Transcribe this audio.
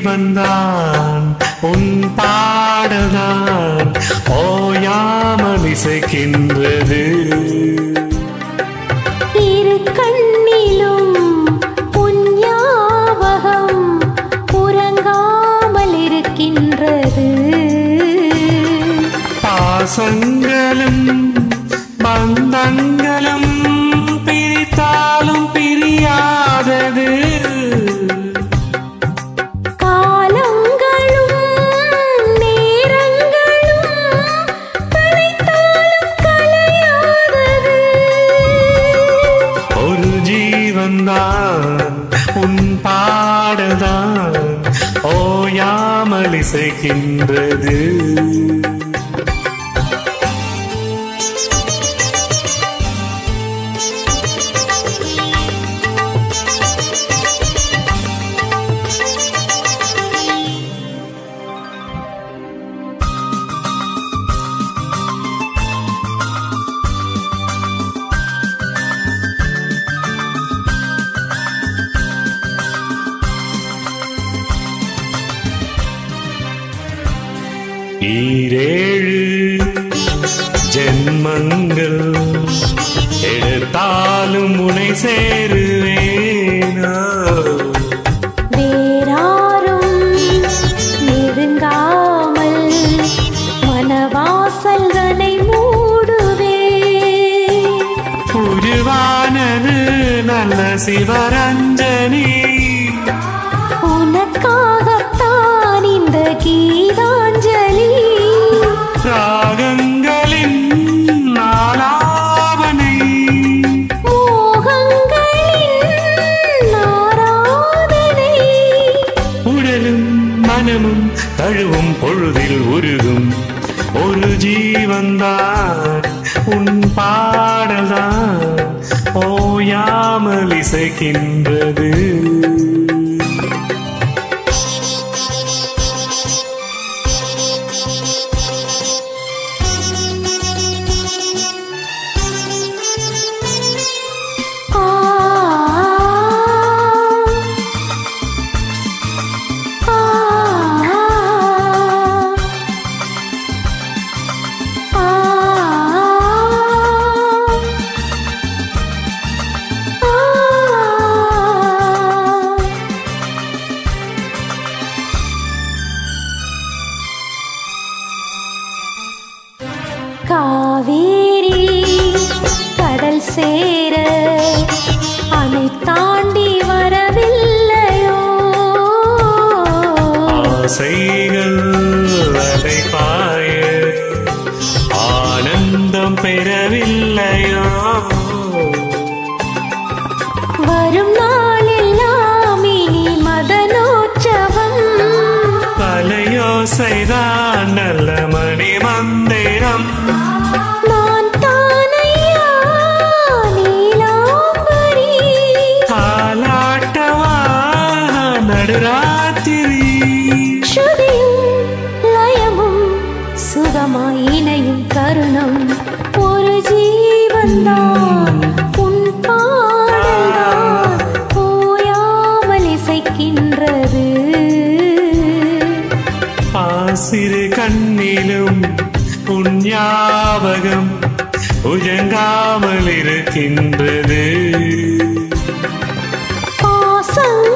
ஜீவன்தான் உன் பாடதான் ஓயாமல் இசைக்கின்றது இரு கண்ணிலும் உன் ஞாபகம் உறங்காமல் இருக்கின்றது பாசங்களும் பந்தங்களும் பிரித்தாலும் பிரியாதது காலங்களும் நேரங்களும் கலைத்தாலும் கலையாதது ஒரு ஜீவன்தான் உன் பாடதான் ஓயாமல் இசைக்கின்றது ஈரேழு ஜென்மங்கள் எடுத்தாலும் உனை சேருவேனா வேறாரும் நெருங்காமல் மனவாசல்களை மூடுவே உருவானது நல்ல சிவரஞ்சனி உனக்காகத்தான் இந்த கீதாஞ்சலி ராகங்களின் நாளாவனை மோகங்களின் ஆராதனை உடலும் மனமும் தழுவும் பொழுதில் உருகும் ஒரு ஜீவன்தான் உன் பாடல்தான் ஓயாமல் இசைக்கின்றது ஆ ஆ காவேரி கடல் சேர அணை தாண்டி வரவில்லையோ ஆசைகள் அதை பாய ஆனந்தம் பெறவில்லையோ வரும் நாளெல்லாம் இனி மதனோற்சவம் கலையோசைதான் நல்ல மணி மந்திரம் நான் தானையா நீலாம்பரி காலாட்டவா நடுராத்திரி ஸ்ருதியும் லயமும் சுகமாய் இணையும் தருணம் ஒரு ஜீவன்தான் உன் பாடல்தான் ஓயாமல் இசைக்கின்றது ஆசிறு கண்ணிலும் உன் ஞாபகம் உஜங்காமல் இருக்கின்றது பாசங்கள்